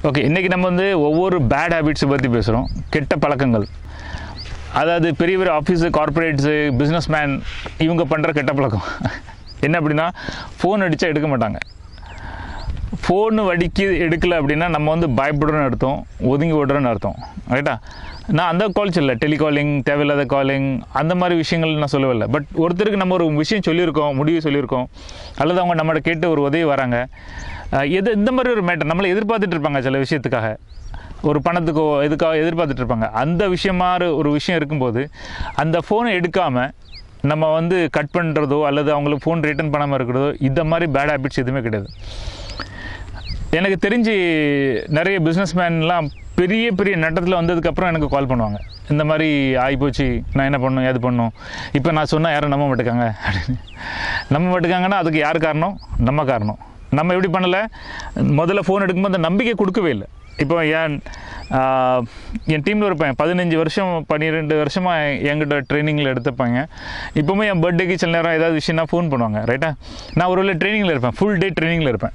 okay இன்றைக்கி நம்ம வந்து ஒவ்வொரு பேட் ஹேபிட்ஸை பற்றி பேசுகிறோம் கெட்ட பழக்கங்கள் அதாவது பெரிய பெரிய ஆஃபீஸு கார்ப்பரேட்ஸு பிஸ்னஸ் மேன் இவங்க பண்ணுற கெட்ட பழக்கம் என்ன அப்படின்னா ஃபோன் அடித்தா எடுக்க மாட்டாங்க ஃபோனு வடிக்கு எடுக்கல அப்படின்னா நம்ம வந்து பயப்படுறோன்னு அர்த்தம் ஒதுங்கி ஓடுறோன்னு அர்த்தம் ரைட்டா நான் அந்த கால் சொல்லல டெலிகாலிங் தேவையில்லாத காலிங் அந்த மாதிரி விஷயங்கள் நான் சொல்லவில்லை பட் ஒருத்தருக்கு நம்ம ஒரு விஷயம் சொல்லியிருக்கோம் முடிவு சொல்லியிருக்கோம் அல்லது அவங்க நம்மகிட்ட கேட்டு ஒரு உதவி வராங்க அஹ் எது இந்த மாதிரி ஒரு மேட்டர் நம்மளை எதிர்பார்த்துட்டு இருப்பாங்க சில விஷயத்துக்காக ஒரு பணத்துக்கோ எதுக்காக எதிர்பார்த்துட்டு இருப்பாங்க அந்த விஷயமா ஒரு விஷயம் இருக்கும்போது அந்த ஃபோனை எடுக்காமல் நம்ம வந்து கட் பண்ணுறதோ அல்லது அவங்களுக்கு ஃபோன் ரிட்டர்ன் பண்ணாமல் இருக்கிறதோ இந்த மாதிரி பேட் ஹேபிட்ஸ் எதுவுமே கிடையாது எனக்கு தெரிஞ்சு நிறைய பிஸ்னஸ்மேன்லாம் பெரிய பெரிய நட்டத்தில் வந்ததுக்கப்புறம் எனக்கு கால் பண்ணுவாங்க இந்த மாதிரி ஆகிப்போச்சு நான் என்ன பண்ணும் ஏது பண்ணும் இப்போ நான் சொன்னால் யாரும் நம்ப மாட்டேக்காங்க அப்படின்னு நம்ப மாட்டேக்காங்கன்னா அதுக்கு யார் காரணம் நம்ம காரணம் நம்ம எப்படி பண்ணலை முதல்ல ஃபோன் எடுக்கும்போது அந்த நம்பிக்கை கொடுக்கவே இல்லை இப்போ என் ஆஹ், என் டீமில் இருப்பேன் பதினஞ்சு வருஷம் பன்னிரெண்டு வருஷமாக என்கிட்ட ட்ரைனிங்கில் எடுத்துப்பாங்க இப்போவுமே என் பர்த்டேக்கு சில நேரம் ஏதாவது விஷயம்னா ஃபோன் பண்ணுவாங்க ரைட்டா நான் ஒரு வேளை ட்ரைனிங்கில் இருப்பேன் ஃபுல் டே ட்ரைனிங்கில் இருப்பேன்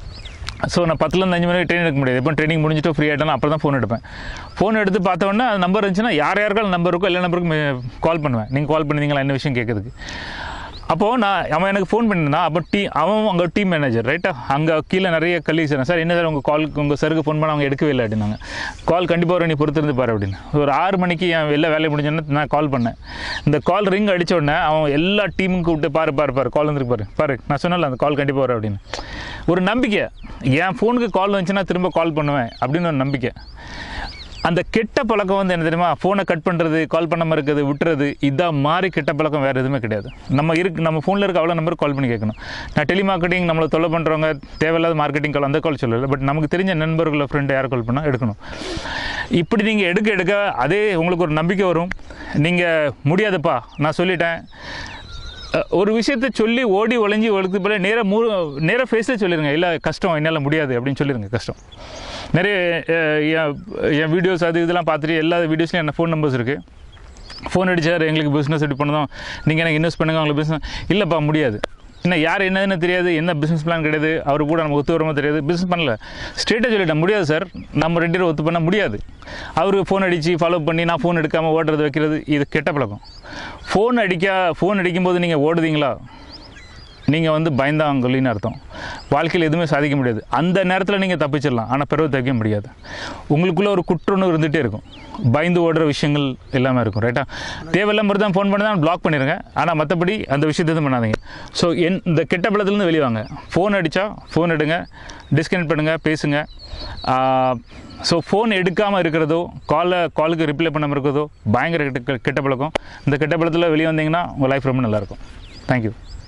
ஸோ நான் பத்துலேருந்து அஞ்சு மணி ட்ரெயின் எடுக்க முடியாது எப்போ ட்ரைனிங் முடிஞ்சிட்டு ஃப்ரீ ஆகிட்டேன் அப்புறம் தான் ஃபோன் எடுப்பேன் ஃபோன் எடுத்து பார்த்த உடனே அது நம்பர் இருந்துச்சுன்னா யார் யாருக்கால் நம்பர் இருக்கோ எல்லா நம்பருக்கும் கால் பண்ணுவேன் நீங்கள் கால் பண்ணிருந்தீங்களா என்ன விஷயம் கேட்குறதுக்கு அப்போது நான் அவன் எனக்கு ஃபோன் பண்ணியிருந்தான் அப்போ டீ அவன் அங்கே டீம் மேனேஜர் ரைட்டா அங்கே கீழே நிறைய கலீஸ் சார் என்ன சார் உங்கள் கால் உங்கள் சருக்கு ஃபோன் பண்ண அவங்க எடுக்கவே இல்லை அப்படின்னாங்க கால் கண்டிப்பாக வரும் நீ பொறுத்திருந்து பாரு அப்படின்னு ஒரு ஆறு மணிக்கு என் வெளில வேலை முடிஞ்சோன்னே நான் கால் பண்ணேன் இந்த கால் ரிங் அடிச்ச உடனே அவன் எல்லா டீமும் கூப்பிட்டு பாரு பாரு பாரு கால் வந்துருக்கு பாரு பாரு நான் சொன்னல அந்த கால் கண்டிப்பாக வரும் அப்படின்னு ஒரு நம்பிக்கை என் ஃபோனுக்கு கால் வந்துச்சுன்னா திரும்ப கால் பண்ணுவேன் அப்படின்னு ஒரு நம்பிக்கை அந்த கெட்ட பழக்கம் வந்து என்ன தெரியுமா ஃபோனை கட் பண்ணுறது கால் பண்ணாமல் இருக்கிறது விட்டுறது இதான் மாதிரி கெட்ட பழக்கம் வேறு எதுவுமே கிடையாது நம்ம இருக்கு நம்ம ஃபோனில் இருக்க அவ்வளோ நம்பர் கால் பண்ணி கேட்கணும் நான் டெலிமார்க்கெட்டிங் நம்மளை தொல்லை பண்ணுறவங்க தேவையில்லாத மார்க்கெட்டிங் கால் அந்த கால் சொல்லலை பட் நமக்கு தெரிஞ்ச நண்பர்களை ஃப்ரெண்டு யார் கால் பண்ணால் எடுக்கணும் இப்படி நீங்கள் எடுக்க எடுக்க அதே உங்களுக்கு ஒரு நம்பிக்கை வரும் நீங்கள் முடியாதுப்பா நான் சொல்லிட்டேன் அஹ், ஒரு விஷயத்தை சொல்லி ஓடி ஒளிஞ்சி ஒழுத்து போல நேராக மூ நேராக ஃபேஸில் சொல்லிடுங்க இல்லை கஷ்டம் என்னால் முடியாது அப்படின்னு சொல்லிடுங்க கஷ்டம் நிறைய அஹ், என் என் வீடியோஸ் அது இதெல்லாம் பார்த்துட்டு எல்லா வீடியோஸ்லையும் என்ன ஃபோன் நம்பர்ஸ் இருக்குது ஃபோன் அடிச்சார் எங்களுக்கு பிஸ்னஸ் எப்படி பண்ணதும் நீங்கள் எனக்கு இன்வெஸ்ட் பண்ணுங்க உங்களுக்கு பிஸ்னஸ் இல்லைப்பா முடியாது என்ன யார் என்னதுன்னு தெரியாது என்ன பிஸ்னஸ் பிளான் கிடையாது அவர் கூட நம்ம ஒத்து வரமோ தெரியாது பிஸ்னஸ் பண்ணல ஸ்ட்ரெயிட்டாக சொல்லிட்டேன் முடியாது சார் நம்ம ரெண்டு பேரும் ஒத்து பண்ண முடியாது அவர் ஃபோன் அடித்து ஃபாலோ பண்ணி நான் ஃபோன் எடுக்காமல் ஓடுறது வைக்கிறது இது கெட்ட பழக்கம் ஃபோன் அடிக்க ஃபோன் அடிக்கும்போது நீங்கள் ஓடுதீங்களா நீங்கள் வந்து பயந்தாங்கொல்லின்னு அர்த்தம் வாழ்க்கையில் எதுவுமே சாதிக்க முடியாது அந்த நேரத்தில் நீங்கள் தப்பிச்சிடலாம் ஆனால் பிறகு தப்பிக்க முடியாது உங்களுக்குள்ளே ஒரு குற்றணும் இருந்துகிட்டே இருக்கும் பயந்து ஓடுற விஷயங்கள் எல்லாமே இருக்கும் ரைட்டா தேவையில்லாம தான் ஃபோன் பண்ணி தான் பிளாக் பண்ணிடுங்க ஆனால் மற்றபடி அந்த விஷயத்தை எதுவும் பண்ணாதீங்க ஸோ என் இந்த கெட்ட பழத்துலேருந்து வெளியே வாங்க ஃபோன் அடித்தா ஃபோன் எடுங்க டிஸ்கனெக்ட் பண்ணுங்கள் பேசுங்க ஸோ ஃபோன் எடுக்காமல் இருக்கிறதோ காலை காலுக்கு ரிப்ளை பண்ணாமல் இருக்கிறதோ பயங்கர கெட்ட கெட்ட பழக்கம் இந்த கெட்ட பழத்தில் வெளியே வந்தீங்கன்னா உங்கள் லைஃப் ரொம்ப நல்லாயிருக்கும் தேங்க்யூ